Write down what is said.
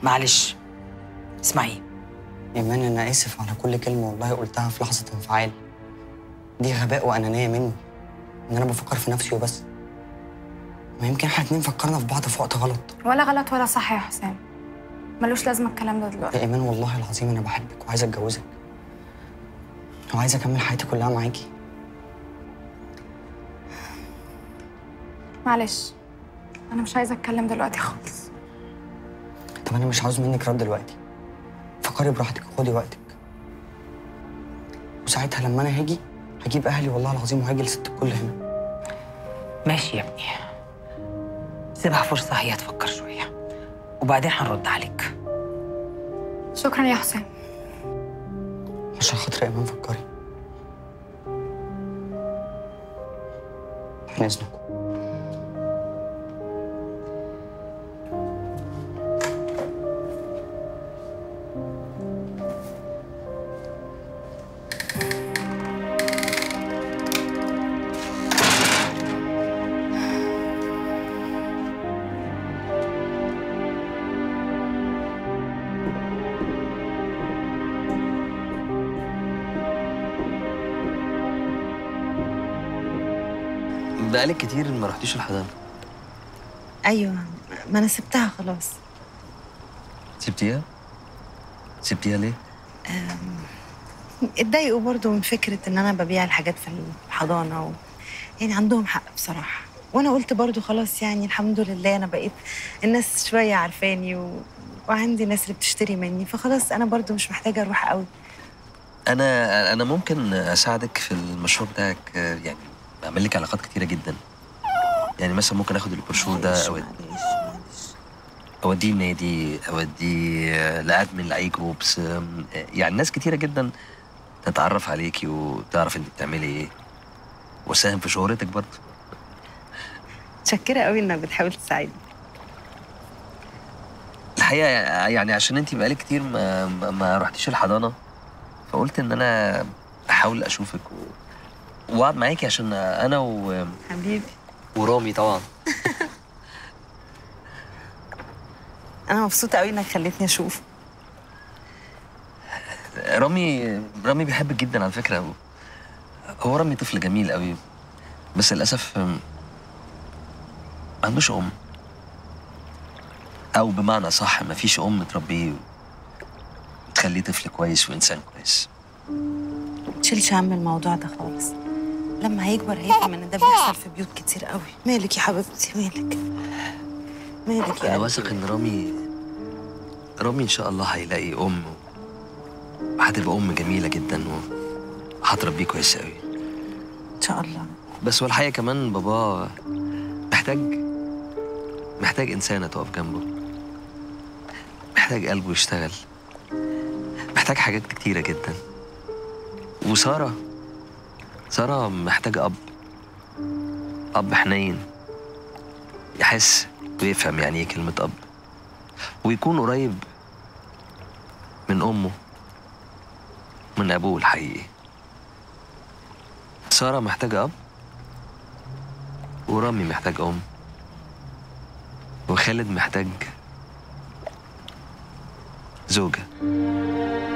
معلش اسمعي ايمان انا اسف على كل كلمه والله قلتها في لحظه انفعال دي غباء وانانيه مني ان انا بفكر في نفسي وبس ما يمكن احنا اتنين فكرنا في بعض في وقت غلط ولا غلط ولا صح يا حسام ملوش لازمه الكلام ده دلوقتي يا ايمان والله العظيم انا بحبك وعايز اتجوزك وعايز اكمل حياتي كلها معاكي معلش انا مش عايزه اتكلم دلوقتي خالص طب انا مش عاوز منك رد دلوقتي فكري براحتك وخدي وقتك وساعتها لما انا هاجي هجيب اهلي والله العظيم وهاجي لست الكل هنا ماشي يا ابني سيبها فرصة هي تفكر شوية وبعدين هنرد عليك شكرا يا حسام عشان خاطر ايمان فكري عن اذنكم بقالك كتير ما رحتيش الحضانه ايوه ما انا سبتها خلاص سبتيها سبتيها ليه اتضايقوا برضو من فكره ان انا ببيع الحاجات في الحضانه و... يعني عندهم حق بصراحه وانا قلت برضو خلاص يعني الحمد لله انا بقيت الناس شويه عارفاني و... وعندي ناس اللي بتشتري مني فخلاص انا برضو مش محتاجه اروح قوي انا انا ممكن اساعدك في المشروع بتاعك آه، يعني بعمل لك علاقات كتيره جدا يعني مثلا ممكن اخد البروشور ده أو اوديه النادي اوديه آه، لادمن لاي جروبس آم، آه، يعني ناس كتيره جدا تتعرف عليكي وتعرف انت بتعملي ايه وساهم في شهرتك برضه متشكره قوي انك بتحاول تساعدني الحقيقه يعني عشان انت بقالك كتير ما ما- ما رحتيش الحضانه فقلت ان انا احاول اشوفك و... واقعد معاكي عشان انا و... حبيبي ورامي طبعا انا مبسوطه قوي انك خليتني اشوف رامي رامي بيحبك جدا على فكره هو رامي طفل جميل قوي بس للاسف ما عندوش ام او بمعنى صح ما فيش ام تربيه وتخليه طفل كويس وانسان كويس تشيلش هم الموضوع ده خالص لما هيكبر هيفهم ان ده بيحصل في بيوت كتير قوي مالك يا حبيبتي مالك مالك يا انا قلبي؟ واثق ان رامي رامي ان شاء الله هيلاقي ام هتبقى ام جميله جدا وهتربيه كويس قوي ان شاء الله بس هو الحقيقه كمان بابا محتاج محتاج انسانه تقف جنبه محتاج قلبه يشتغل محتاج حاجات كتيره جدا وساره ساره محتاجه اب اب حنين يحس ويفهم يعني ايه كلمه اب ويكون قريب من امه من ابوه الحقيقي ساره محتاجه اب ورامي محتاج ام وخالد محتاج زوجة